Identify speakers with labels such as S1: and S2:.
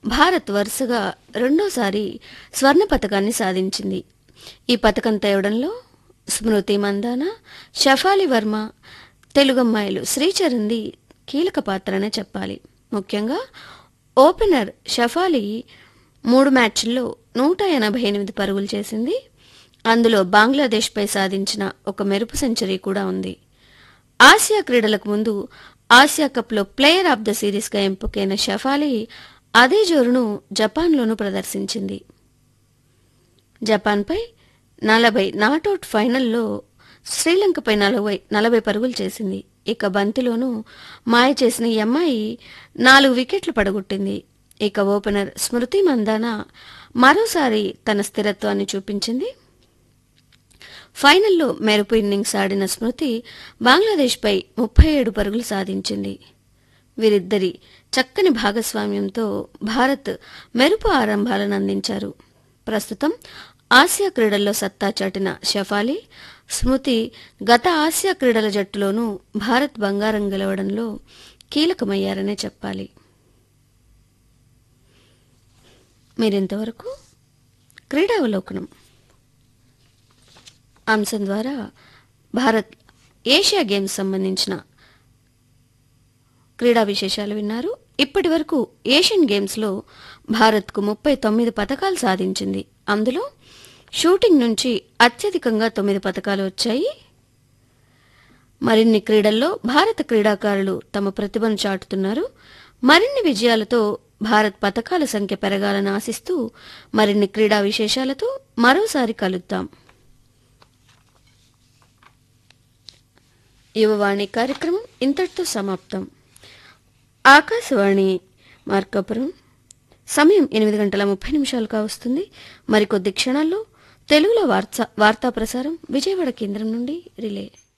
S1: భారత్ వరుసగా రెండోసారి స్వర్ణ పతకాన్ని సాధించింది ఈ పతకం తేవడంలో స్మృతి మందాన షఫాలి వర్మ తెలుగమ్మాయిలు శ్రీచరంది కీలక పాత్రనే చెప్పాలి ముఖ్యంగా ఓపెనర్ షఫాలి మూడు మ్యాచ్ల్లో నూట ఎనభై ఎనిమిది పరుగులు చేసింది అందులో బంగ్లాదేశ్పై సాధించిన ఒక మెరుపు సెంచరీ కూడా ఉంది ఆసియా క్రీడలకు ముందు ఆసియా కప్లో ప్లేయర్ ఆఫ్ ద సిరీస్గా ఎంపికైన షఫాలి అదే జోరును జపాన్లోనూ ప్రదర్శించింది జపాన్పై నలభై నాటౌట్ ఫైనల్లో శ్రీలంకపై నలభై నలభై పరుగులు చేసింది ఇక బంతిలోనూ మాయ చేసిన ఈ అమ్మాయి నాలుగు వికెట్లు పడగొట్టింది ఇక ఓపెనర్ స్మృతి మందాన మరోసారి తన స్థిరత్వాన్ని చూపించింది ఫైనల్లో మెరుపు ఇన్నింగ్స్ ఆడిన స్మృతి బంగ్లాదేశ్పై ముప్పై ఏడు పరుగులు సాధించింది వీరిద్దరి చక్కని భాగస్వామ్యంతో భారత్ మెరుపు ఆరంభాలను అందించారు ప్రస్తుతం ఆసియా క్రీడల్లో సత్తా చాటిన షఫాలి స్మృతి గత ఆసియా క్రీడల జట్టులోనూ భారత్ బంగారం గెలవడంలో కీలకమయ్యారనే చెప్పాలి మీరింతవరకు క్రీడావలోకనం అంశం ద్వారా భారత్ ఏషియా గేమ్స్ సంబంధించిన క్రీడా విశేషాలు విన్నారు ఇప్పటి వరకు ఏషియన్ గేమ్స్లో భారత్కు ముప్పై తొమ్మిది పథకాలు సాధించింది అందులో షూటింగ్ నుంచి అత్యధికంగా తొమ్మిది పథకాలు వచ్చాయి మరిన్ని క్రీడల్లో భారత క్రీడాకారులు తమ ప్రతిభను చాటుతున్నారు మరిన్ని విజయాలతో భారత్ పథకాల సంఖ్య పెరగాలని ఆశిస్తూ మరిన్ని క్రీడా విశేషాలతో మరోసారి కలుద్దాం యువవాణి కార్యక్రమం ఇంతటితో సమాప్తం ఆకాశవాణి మార్కాపురం సమయం ఎనిమిది గంటల ముప్పై నిమిషాలుగా వస్తుంది మరికొద్ది క్షణాల్లో తెలుగులో వార్తా వార్తా ప్రసారం విజయవాడ కేంద్రం నుండి రిలే